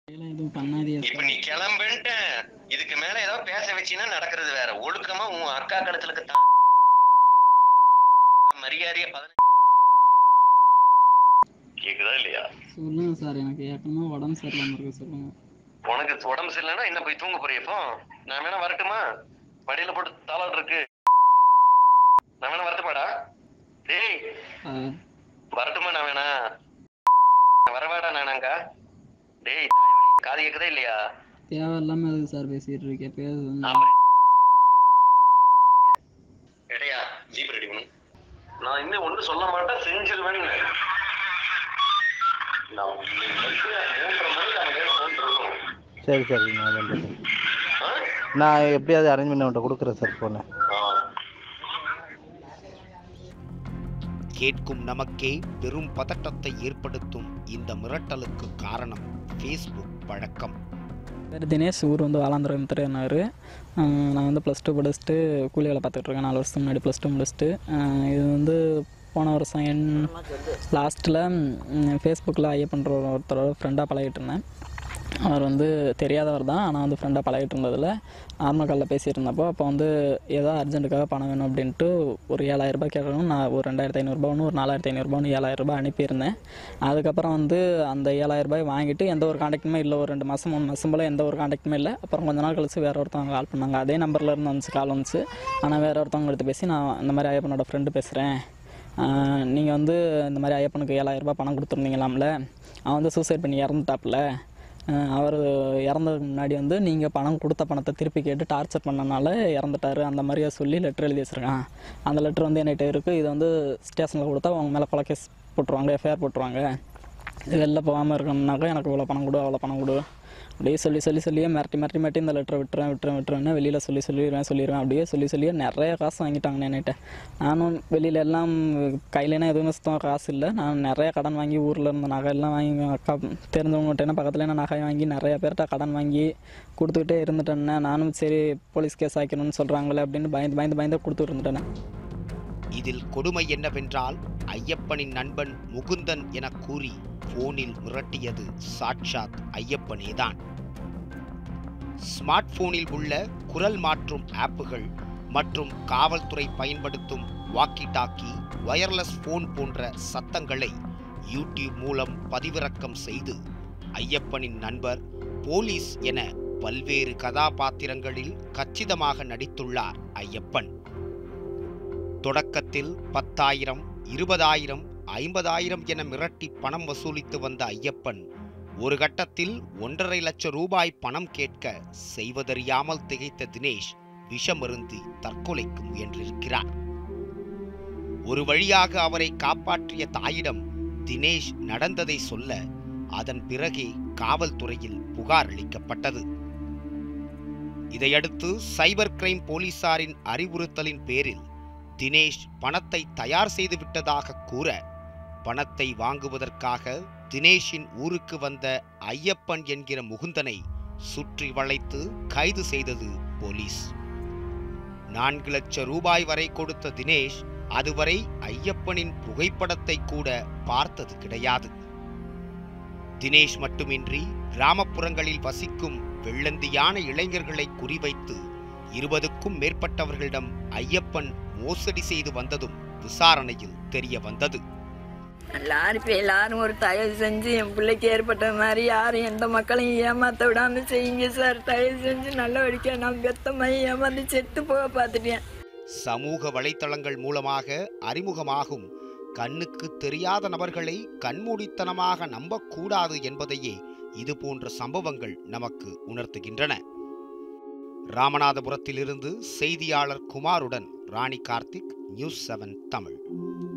இதெல்லாம் எதுவும் பண்ணாதீங்க இப்ப நீ கிளம்புன்ட்டு இதுக்கு மேல ஏதோ பேச வச்சீங்கன்னா நடக்கிறது வேற ஒழுக்கமா உன் அக்கா கழுத்துலக்கு தான் மரியாதைய பதினஞ்சு கேக்குதா இல்லையா சொல்லுங்க சார் எனக்கு ஏற்கனவே உடம்பு சரியில்லாம இருக்கு சொல்லுங்க உனக்கு உடம்பு சரியில்லைன்னா என்ன போய் தூங்க போறிய இப்போ நான் வேணா வரட்டுமா படியில போட்டு தாளாடு இருக்கு நான் வேணா வரட்டுமாடா டேய் சார் வரட்டுமா நான் வேணா வரவாடா நானாங்கா டேய் தாய்வழி காது கேக்குதா இல்லையா தேவையில்லாம எதுக்கு சார் பேசிட்டு இருக்கேன் பேசு நாம எடையா ஜீப் ரெடி பண்ணு நான் இன்னும் ஒண்ணு சொல்ல மாட்டேன் செஞ்சிருவேன் நான் மூன்றரை மணிக்கு நம்ம கையில phone இருக்கும். சரி சரி நான் பண்ணுறேன் ஆ? நான் எப்படியாவது அரேஞ்ச் பண்ணி அவன்கிட்ட கொடுக்குறேன் சார் ஃபோனை ஆ. கேட்கும் நமக்கே பெரும் பதட்டத்தை ஏற்படுத்தும் இந்த மிரட்டலுக்கு காரணம் ஃபேஸ்புக் பழக்கம் பேர் தினேஷ் ஊர் வந்து வாலாந்திரம் திருநார் நான் வந்து ப்ளஸ் டூ படிச்சுட்டு கூலி வேலை பார்த்துட்டு இருக்கேன் நாலு வருஷத்துக்கு முன்னாடி ப்ளஸ் டூ முடிச்சுட்டு அஹ் இது வந்து போன வருஷம் என் லாஸ்ட்டில் ஃபேஸ்புக்கில் ஐயப்பன்ற ஒரு ஒருத்தரோட ஃப்ரெண்டாக பழகிட்டு இருந்தேன் அவர் வந்து தெரியாதவர் தான் ஆனால் வந்து ஃப்ரெண்டாக பழகிட்டு இருந்ததில் நார்மல் காலில் பேசிட்டு இருந்தப்போ அப்போ வந்து ஏதோ அர்ஜென்ட்டுக்காக பணம் வேணும் அப்படின்ட்டு ஒரு ஏழாயிரம் ரூபாய் கேட்கணும் நான் ஒரு ரெண்டாயிரத்தி ஐநூறுரூபான்னு ஒரு நாலாயிரத்தி ஐநூறுரூபான்னு ஏழாயிரம் ரூபாய் அனுப்பியிருந்தேன் அதுக்கப்புறம் வந்து அந்த ஏழாயிரம் ரூபாய் வாங்கிட்டு எந்த ஒரு காண்டாக்டுமே இல்லை ஒரு ரெண்டு மாதம் மூணு மாதம் போல் எந்த ஒரு காண்டாக்டுமே இல்லை அப்புறம் கொஞ்ச நாள் கழிச்சு வேற ஒருத்தவங்க கால் பண்ணாங்க அதே நம்பரில் இருந்து வந்துச்சு கால் வந்துச்சு ஆனால் வேற ஒருத்தவங்க எடுத்து பேசி நான் இந்த மாதிரி ஐயப்பனோட ஃப்ரெண்டு பேசுகிறேன் நீங்கள் வந்து இந்த மாதிரி ஐயப்பனுக்கு ஏழாயிரம் ரூபாய் பணம் கொடுத்துருந்தீங்களாம்ல அவன் வந்து சூசைட் பண்ணி இறந்துட்டாப்புல அவர் இறந்ததுக்கு முன்னாடி வந்து நீங்கள் பணம் கொடுத்த பணத்தை திருப்பி கேட்டு டார்ச்சர் பண்ணனால இறந்துட்டாரு அந்த மாதிரியே சொல்லி லெட்டர் எழுதி வச்சிருக்கான் அந்த லெட்டர் வந்து என்கிட்ட இருக்குது இது வந்து ஸ்டேஷனில் கொடுத்தா அவங்க மேலே கொலை கேஸ் போட்டுருவாங்க எஃப்ஐஆர் போட்டுருவாங்க இது வெளில போகாமல் இருக்கணும்னாக்கா எனக்கு இவ்வளோ பணம் கொடு அவ்வளோ பணம் கொடு அப்படியே சொல்லி சொல்லி சொல்லியே மிரட்டி மிரட்டி மிரட்டி இந்த லெட்டரை விட்டுறேன் விட்டுறேன் விட்டுறேன்னு வெளியில் சொல்லி சொல்லிடுவேன் சொல்லிடுவேன் அப்படியே சொல்லி சொல்லியே நிறைய காசு வாங்கிட்டாங்க என்கிட்ட நானும் வெளியில் எல்லாம் கையிலனா எதுவுமே சுத்தமாக காசு இல்லை நான் நிறைய கடன் வாங்கி ஊரில் இருந்த நகை எல்லாம் வாங்கி எங்கள் அக்கா தெரிஞ்சவங்ககிட்ட பக்கத்தில் நான் நகை வாங்கி நிறைய பேர்கிட்ட கடன் வாங்கி கொடுத்துக்கிட்டே இருந்துட்டேன்னே நானும் சரி போலீஸ் கேஸ் ஆக்கணும்னு சொல்கிறாங்களே அப்படின்னு பயந்து பயந்து பயந்து கொடுத்துட்டு இருந்துட்டேன் இதில் கொடுமை என்னவென்றால் ஐயப்பனின் நண்பன் முகுந்தன் என கூறி போனில் மிரட்டியது சாட்சாத் ஐயப்பனேதான் ஸ்மார்ட் போனில் உள்ள குரல் மாற்றும் ஆப்புகள் மற்றும் காவல்துறை பயன்படுத்தும் வாக்கி டாக்கி வயர்லெஸ் போன் போன்ற சத்தங்களை யூடியூப் மூலம் பதிவிறக்கம் செய்து ஐயப்பனின் நண்பர் போலீஸ் என பல்வேறு கதாபாத்திரங்களில் கச்சிதமாக நடித்துள்ளார் ஐயப்பன் தொடக்கத்தில் பத்தாயிரம் இருபதாயிரம் ஐம்பதாயிரம் என மிரட்டி பணம் வசூலித்து வந்த ஐயப்பன் ஒரு கட்டத்தில் ஒன்றரை லட்சம் ரூபாய் பணம் கேட்க செய்வதறியாமல் திகைத்த தினேஷ் விஷமருந்தி தற்கொலைக்கு முயன்றிருக்கிறார் ஒரு வழியாக அவரை காப்பாற்றிய தாயிடம் தினேஷ் நடந்ததை சொல்ல அதன் பிறகே காவல்துறையில் புகார் அளிக்கப்பட்டது இதையடுத்து சைபர் கிரைம் போலீசாரின் அறிவுறுத்தலின் பேரில் தினேஷ் பணத்தை தயார் செய்து விட்டதாக கூற பணத்தை வாங்குவதற்காக தினேஷின் ஊருக்கு வந்த ஐயப்பன் என்கிற முகுந்தனை சுற்றி வளைத்து கைது செய்தது போலீஸ் நான்கு லட்சம் ரூபாய் வரை கொடுத்த தினேஷ் அதுவரை ஐயப்பனின் புகைப்படத்தை கூட பார்த்தது கிடையாது தினேஷ் மட்டுமின்றி கிராமப்புறங்களில் வசிக்கும் வெள்ளந்தியான இளைஞர்களை குறிவைத்து இருபதுக்கும் மேற்பட்டவர்களிடம் ஐயப்பன் மோசடி செய்து வந்ததும் விசாரணையில் தெரிய வந்தது எல்லாரும் இப்போ எல்லாரும் ஒரு தயவு செஞ்சு என் பிள்ளைக்கு ஏற்பட்ட மாதிரி யாரும் எந்த மக்களையும் ஏமாத்த விடாம செய்யுங்க சார் தயவு செஞ்சு நல்லபடிக்கா நான் பெத்தமாயி ஏமாந்து செத்து போக பார்த்துட்டேன் சமூக வலைத்தளங்கள் மூலமாக அறிமுகமாகும் கண்ணுக்கு தெரியாத நபர்களை கண்மூடித்தனமாக நம்பக்கூடாது என்பதையே இது போன்ற சம்பவங்கள் நமக்கு உணர்த்துகின்றன ராமநாதபுரத்திலிருந்து செய்தியாளர் குமாருடன் ராணி கார்த்திக் நியூஸ் செவன் தமிழ்